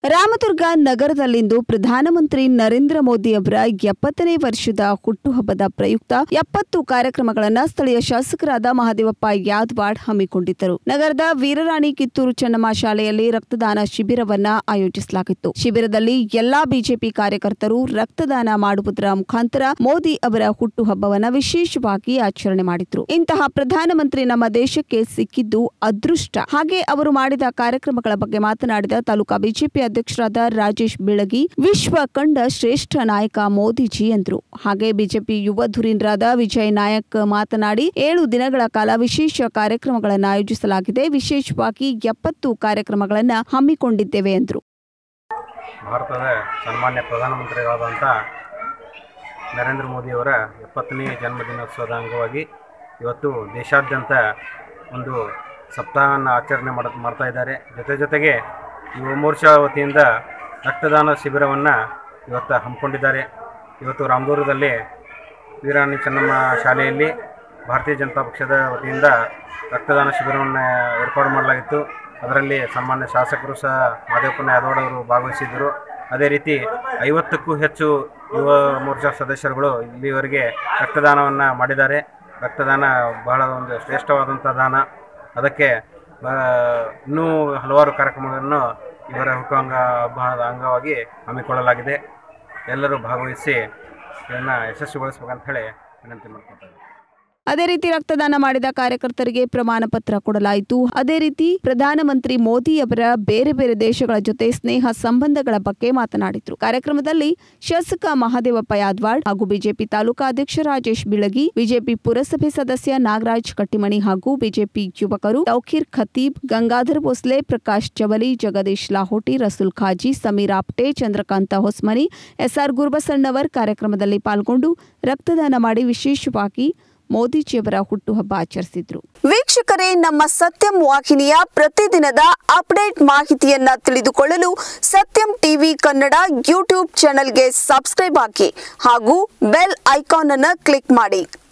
ರಾಮದುರ್ಗ ನಗರದಲ್ಲಿಂದು ಪ್ರಧಾನಮಂತ್ರಿ ನರೇಂದ್ರ ಮೋದಿ ಅವರ ಎಪ್ಪತ್ತನೇ ವರ್ಷದ ಹುಟ್ಟುಹಬ್ಬದ ಪ್ರಯುಕ್ತ ಎಪ್ಪತ್ತು ಕಾರ್ಯಕ್ರಮಗಳನ್ನು ಸ್ಥಳೀಯ ಶಾಸಕರಾದ ಮಹದೇವಪ್ಪ ಯಾದವಾಡ್ ಹಮ್ಮಿಕೊಂಡಿದ್ದರು ನಗರದ ವೀರರಾಣಿ ಕಿತ್ತೂರು ಚೆನ್ನಮ್ಮ ಶಾಲೆಯಲ್ಲಿ ರಕ್ತದಾನ ಶಿಬಿರವನ್ನ ಆಯೋಜಿಸಲಾಗಿತ್ತು ಶಿಬಿರದಲ್ಲಿ ಎಲ್ಲಾ ಬಿಜೆಪಿ ಕಾರ್ಯಕರ್ತರು ರಕ್ತದಾನ ಮಾಡುವುದರ ಮುಖಾಂತರ ಮೋದಿ ಅವರ ಹುಟ್ಟುಹಬ್ಬವನ್ನ ವಿಶೇಷವಾಗಿ ಆಚರಣೆ ಮಾಡಿದ್ರು ಇಂತಹ ಪ್ರಧಾನಮಂತ್ರಿ ನಮ್ಮ ದೇಶಕ್ಕೆ ಸಿಕ್ಕಿದ್ದು ಅದೃಷ್ಟ ಹಾಗೆ ಅವರು ಮಾಡಿದ ಕಾರ್ಯಕ್ರಮಗಳ ಬಗ್ಗೆ ಮಾತನಾಡಿದ ತಾಲೂಕಾ ಬಿಜೆಪಿ ಅಧ್ಯಕ್ಷರಾದ ರಾಜೇಶ್ ಬಿಳಗಿ ವಿಶ್ವ ಕಂಡ ಶ್ರೇಷ್ಠ ನಾಯಕ ಮೋದಿಜಿ ಎಂದರು ಹಾಗೆ ಬಿಜೆಪಿ ಯುವ ಧುರೀಣರಾದ ವಿಜಯ್ ನಾಯಕ್ ಮಾತನಾಡಿ ಏಳು ದಿನಗಳ ಕಾಲ ವಿಶೇಷ ಕಾರ್ಯಕ್ರಮಗಳನ್ನು ಆಯೋಜಿಸಲಾಗಿದೆ ವಿಶೇಷವಾಗಿ ಎಪ್ಪತ್ತು ಕಾರ್ಯಕ್ರಮಗಳನ್ನು ಹಮ್ಮಿಕೊಂಡಿದ್ದೇವೆ ಎಂದರು ಭಾರತದ ಸನ್ಮಾನ್ಯ ಪ್ರಧಾನಮಂತ್ರಿಗಳಾದಂಥ ನರೇಂದ್ರ ಮೋದಿಯವರ ಎಪ್ಪತ್ತನೇ ಜನ್ಮದಿನೋತ್ಸವದ ಅಂಗವಾಗಿ ಇವತ್ತು ದೇಶಾದ್ಯಂತ ಒಂದು ಸಪ್ತಾಹವನ್ನು ಆಚರಣೆ ಮಾಡ ಮಾಡ್ತಾ ಇದ್ದಾರೆ ಜೊತೆ ಜೊತೆಗೆ ಯುವ ಮೋರ್ಚಾ ವತಿಯಿಂದ ರಕ್ತದಾನ ಶಿಬಿರವನ್ನು ಇವತ್ತು ಹಮ್ಮಿಕೊಂಡಿದ್ದಾರೆ ಇವತ್ತು ರಾಮದುರ್ಗದಲ್ಲಿ ವೀರಾಣಿ ಚೆನ್ನಮ್ಮ ಶಾಲೆಯಲ್ಲಿ ಭಾರತೀಯ ಜನತಾ ಪಕ್ಷದ ವತಿಯಿಂದ ರಕ್ತದಾನ ಶಿಬಿರವನ್ನು ಏರ್ಪಾಡು ಮಾಡಲಾಗಿತ್ತು ಅದರಲ್ಲಿ ಸನ್ಮಾನ್ಯ ಶಾಸಕರು ಸಹ ಮಾದೇವಪ್ಪನ ಯಾದವಾಡ್ ಅವರು ಭಾಗವಹಿಸಿದ್ದರು ಅದೇ ರೀತಿ ಐವತ್ತಕ್ಕೂ ಹೆಚ್ಚು ಯುವ ಮೋರ್ಚಾ ಸದಸ್ಯರುಗಳು ಇಲ್ಲಿವರೆಗೆ ರಕ್ತದಾನವನ್ನು ಮಾಡಿದ್ದಾರೆ ರಕ್ತದಾನ ಬಹಳ ಒಂದು ಶ್ರೇಷ್ಠವಾದಂಥ ದಾನ ಅದಕ್ಕೆ ಆ, ಇನ್ನೂ ಹಲವಾರು ಕಾರ್ಯಕ್ರಮಗಳನ್ನು ಇವರ ಹುಟ್ಟುಹಂಗ ಹಬ್ಬದ ಅಂಗವಾಗಿ ಹಮ್ಮಿಕೊಳ್ಳಲಾಗಿದೆ ಎಲ್ಲರೂ ಭಾಗವಹಿಸಿ ಇದನ್ನು ಯಶಸ್ವಿಗೊಳಿಸ್ಬೇಕಂತ ಹೇಳಿ ವಿನಂತಿ ಮಾಡ್ಕೊತಾರೆ ಅದೇ ರೀತಿ ರಕ್ತದಾನ ಮಾಡಿದ ಕಾರ್ಯಕರ್ತರಿಗೆ ಪ್ರಮಾಣ ಪತ್ರ ಕೊಡಲಾಯಿತು ಅದೇ ರೀತಿ ಪ್ರಧಾನಮಂತ್ರಿ ಮೋದಿ ಅವರ ಬೇರೆ ಬೇರೆ ದೇಶಗಳ ಜೊತೆ ಸ್ನೇಹ ಸಂಬಂಧಗಳ ಬಗ್ಗೆ ಮಾತನಾಡಿದ್ರು ಕಾರ್ಯಕ್ರಮದಲ್ಲಿ ಶಾಸಕ ಮಹದೇವಪ್ಪ ಯಾದವಾಡ್ ಹಾಗೂ ಬಿಜೆಪಿ ತಾಲೂಕಾ ಅಧ್ಯಕ್ಷ ರಾಜೇಶ್ ಬಿಳಗಿ ಬಿಜೆಪಿ ಪುರಸಭೆ ಸದಸ್ಯ ನಾಗರಾಜ್ ಕಟ್ಟಿಮಣಿ ಹಾಗೂ ಬಿಜೆಪಿ ಯುವಕರು ತೌಖೀರ್ ಖತೀಬ್ ಗಂಗಾಧರ್ ಭೋಸ್ಲೆ ಪ್ರಕಾಶ್ ಚವಲಿ ಜಗದೀಶ್ ಲಾಹೋಟಿ ರಸೂಲ್ ಖಾಜಿ ಸಮೀರ್ ಆಪ್ಟೆ ಚಂದ್ರಕಾಂತ ಹೊಸ್ಮನಿ ಎಸ್ಆರ್ ಗುರ್ಬಸಣ್ಣವರ್ ಕಾರ್ಯಕ್ರಮದಲ್ಲಿ ಪಾಲ್ಗೊಂಡು ರಕ್ತದಾನ ಮಾಡಿ ವಿಶೇಷವಾಗಿ ಮೋದಿಜಿಯವರ ಹುಟ್ಟುಹಬ್ಬ ಆಚರಿಸಿದ್ರು ವೀಕ್ಷಕರೇ ನಮ್ಮ ಸತ್ಯಂ ವಾಹಿನಿಯ ಪ್ರತಿದಿನದ ಅಪ್ಡೇಟ್ ಮಾಹಿತಿಯನ್ನ ತಿಳಿದುಕೊಳ್ಳಲು ಸತ್ಯಂ ಟಿವಿ ಕನ್ನಡ ಯೂಟ್ಯೂಬ್ ಚಾನೆಲ್ಗೆ ಸಬ್ಸ್ಕ್ರೈಬ್ ಹಾಕಿ ಹಾಗೂ ಬೆಲ್ ಐಕಾನ್ ಅನ್ನು ಕ್ಲಿಕ್ ಮಾಡಿ